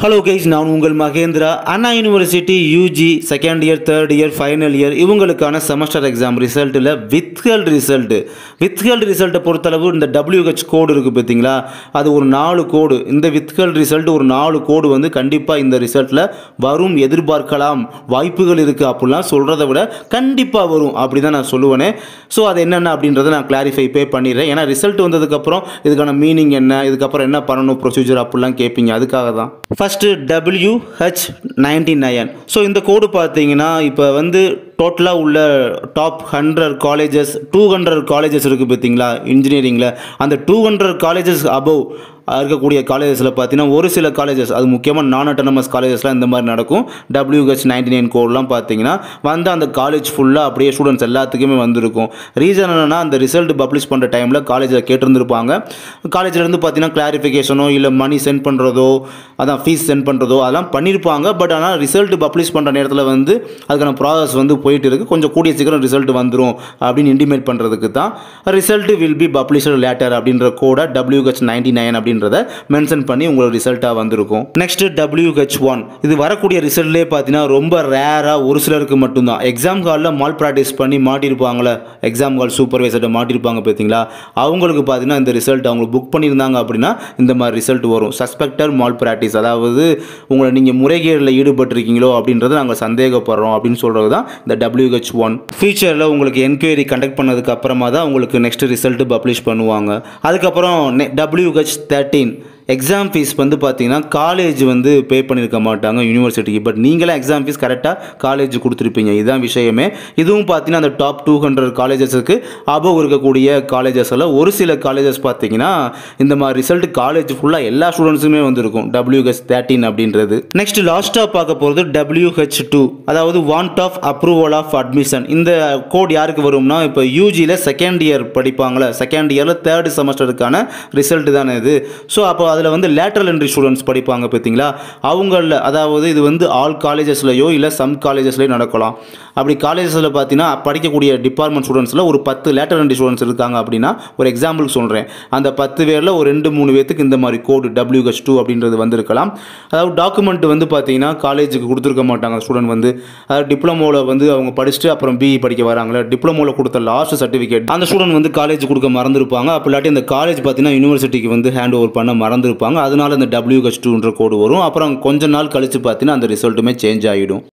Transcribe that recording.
hello guys நான் உங்கள் மகேந்திரா அண்ணா university UG second year third year final year இவங்களுக்கான semester exam ரிசல்ட்டில் வித்கல் result வித்கல் ரிசல்ட்டை பொறுத்தளவு இந்த டபிள்யூஹெச் கோடு இருக்குது பார்த்தீங்களா அது ஒரு நாலு கோடு இந்த வித்கல் ரிசல்ட் ஒரு நாலு கோடு வந்து கண்டிப்பாக இந்த ரிசல்ட்டில் வரும் எதிர்பார்க்கலாம் வாய்ப்புகள் இருக்குது அப்படிலாம் சொல்கிறத விட கண்டிப்பாக வரும் அப்படி தான் நான் சொல்லுவேனே ஸோ அது என்னென்ன அப்படின்றத நான் கிளாரிஃபை பே பண்ணிடுறேன் ஏன்னா ரிசல்ட் வந்ததுக்கப்புறம் இதுக்கான மீனிங் என்ன இதுக்கப்புறம் என்ன பண்ணணும் ப்ரொசீஜர் அப்படிலாம் கேட்பீங்க அதுக்காக தான் first WH ninety nine so இந்த கோடு பார்த்தீங்கன்னா இப்போ வந்து டோட்டலாக உள்ள top hundred colleges two hundred colleges இருக்குது பார்த்தீங்களா இன்ஜினியரிங்கில் அந்த டூ ஹண்ட்ரட் காலேஜஸ் அபவ் இருக்கக்கூடிய காலேஜஸில் பார்த்தீங்கன்னா ஒரு சில காலேஜஸ் அது முக்கியமாக நான் அட்டானமஸ் காலேஜஸ்லாம் இந்த மாதிரி நடக்கும் டபிள்யூஹெச் நைன்டி நைன் கோட்லாம் பார்த்தீங்கன்னா வந்து அந்த காலேஜ் ஃபுல்லாக அப்படியே ஸ்டூடெண்ட்ஸ் எல்லாத்துக்குமே வந்திருக்கும் ரீசன் என்னென்னா அந்த ரிசல்ட் பப்ளிஷ் பண்ணுற டைமில் காலேஜில் கேட்டிருந்துருப்பாங்க காலேஜ்லேருந்து பார்த்தீங்கன்னா கிளாரிஃபிகேஷனோ இல்லை மணி சென்ட் பண்ணுறதோ அதான் ஃபீஸ் சென்ட் பண்ணுறதோ அதெல்லாம் பண்ணியிருப்பாங்க பட் ஆனால் ரிசல்ட் பப்ளிஷ் பண்ணுற நேரத்தில் வந்து அதுக்கான ப்ராசஸ் வந்து போயிட்டு இருக்குது கொஞ்சம் கூடிய சீக்கிரம் ரிசல்ட் வந்துடும் அப்படின்னு இன்டிமேட் பண்ணுறதுக்கு தான் result will be published later அப்படின்ற கோட டபிள்யூஹெச் நைன்டி நைன் அப்படின்றத மென்ஷன் பண்ணி உங்களுக்கு ரிசல்ட்டாக வந்திருக்கும் நெக்ஸ்ட் டபிள்யூஹெச் ஒன் இது வரக்கூடிய ரிசல்ட்லேயே பார்த்தீங்கன்னா ரொம்ப ரேராக ஒரு சிலருக்கு மட்டும்தான் எக்ஸாம் ஹாலில் மால் ப்ராக்டிஸ் பண்ணி மாட்டியிருப்பாங்களே எக்ஸாம் ஹால் சூப்பர்வைசர்கிட்ட மாட்டியிருப்பாங்க பார்த்தீங்களா அவங்களுக்கு பார்த்தீங்கன்னா இந்த ரிசல்ட் அவங்க புக் பண்ணியிருந்தாங்க அப்படின்னா இந்த மாதிரி ரிசல்ட் வரும் சஸ்பெக்டட் மால் ப்ராக்டிஸ் அதாவது உங்களை நீங்கள் முறைகேடில் ஈடுபட்டிருக்கீங்களோ அப்படின்றத நாங்கள் சந்தேகப்படுறோம் அப்படின்னு சொல்கிறது தான் இந்த டபிள்யூஹெச் ஒன் ஃபியூச்சரில் உங்களுக்கு என்கொயரி கண்டக்ட் பண்ணதுக்கு அப்புறமா தான் உங்களுக்கு நெக்ஸ்ட் ரிசல்ட் பப்ளிஷ் பண்ணுவாங்க அதுக்கப்புறம் டபிள்யூஹெச் தேர்ட்டீன் எக்ஸாம் ஃபீஸ் வந்து பார்த்தீங்கன்னா காலேஜ் வந்து பே பண்ணியிருக்க மாட்டாங்க யூனிவர்சிட்டிக்கு பட் நீங்களாம் எக்ஸாம் ஃபீஸ் கரெக்டாக காலேஜ் கொடுத்துருப்பீங்க இதுதான் விஷயமே இதுவும் பார்த்தீங்கன்னா அந்த டாப் டூ ஹண்ட்ரட் காலேஜஸுக்கு அபவ் இருக்கக்கூடிய காலேஜஸில் ஒரு சில காலேஜஸ் பார்த்தீங்கன்னா இந்த மாதிரி ரிசல்ட் காலேஜ் ஃபுல்லாக எல்லா ஸ்டூடெண்ட்ஸுமே வந்திருக்கும் டபிள்யூஹெச் தேர்ட்டின் அப்படின்றது நெக்ஸ்ட் லாஸ்ட்டாக பார்க்க போகிறது டபிள்யூஹெச் டூ அதாவது want of approval of admission இந்த கோட் யாருக்கு வரும்னா இப்போ யூஜியில் செகண்ட் இயர் படிப்பாங்களே செகண்ட் இயரில் தேர்ட் செமஸ்டருக்கான ரிசல்ட் தானே இது ஸோ அப்போ அதில் வந்து லேட்டரல் என்ட்ரி ஸ்டூடெண்ட்ஸ் படிப்பாங்க பார்த்தீங்களா அவங்களில் அதாவது இது வந்து ஆல் காலேஜஸ்லையோ இல்லை சம் காலேஜஸ்லையோ நடக்கலாம் அப்படி காலேஜஸில் பார்த்தீங்கன்னா படிக்கக்கூடிய டிபார்ட்மெண்ட் ஸ்டூடெண்ட்ஸில் ஒரு பத்து லேட்டரல் என்ட்ரி ஸ்டூடெண்ட்ஸ் இருக்காங்க அப்படின்னா ஒரு எக்ஸாம்பிளுக்கு சொல்கிறேன் அந்த பத்து பேரில் ஒரு ரெண்டு மூணு பேத்துக்கு இந்த மாதிரி கோடு டபிள்யூஹெச் டூ அப்படின்றது வந்திருக்கலாம் அதாவது டாக்குமெண்ட் வந்து பார்த்தீங்கன்னா காலேஜுக்கு கொடுத்துருக்க மாட்டாங்க ஸ்டூடெண்ட் வந்து அதாவது டிப்ளமோவில் வந்து அவங்க படிச்சுட்டு அப்புறம் பிஇ படிக்க வராங்களே டிப்ளமோவில் கொடுத்த லாஸ்ட் சர்டிஃபிகேட் அந்த ஸ்டூடெண்ட் வந்து காலேஜ் கொடுக்க மறந்துருப்பாங்க அப்போ இல்லாட்டி அந்த காலேஜ் பார்த்தீங்கன்னா யூனிவர்சிட்டிக்கு வந்து ஹேண்ட் ஓவர் பண்ண மறந்துருப்பாங்க அதனால இந்த டபிள்யூஹெச் டூன்ற கோடு வரும் அப்புறம் கொஞ்ச நாள் கழிச்சு பார்த்தீங்கன்னா அந்த ரிசல்ட்டுமே சேஞ்ச் ஆகிடும்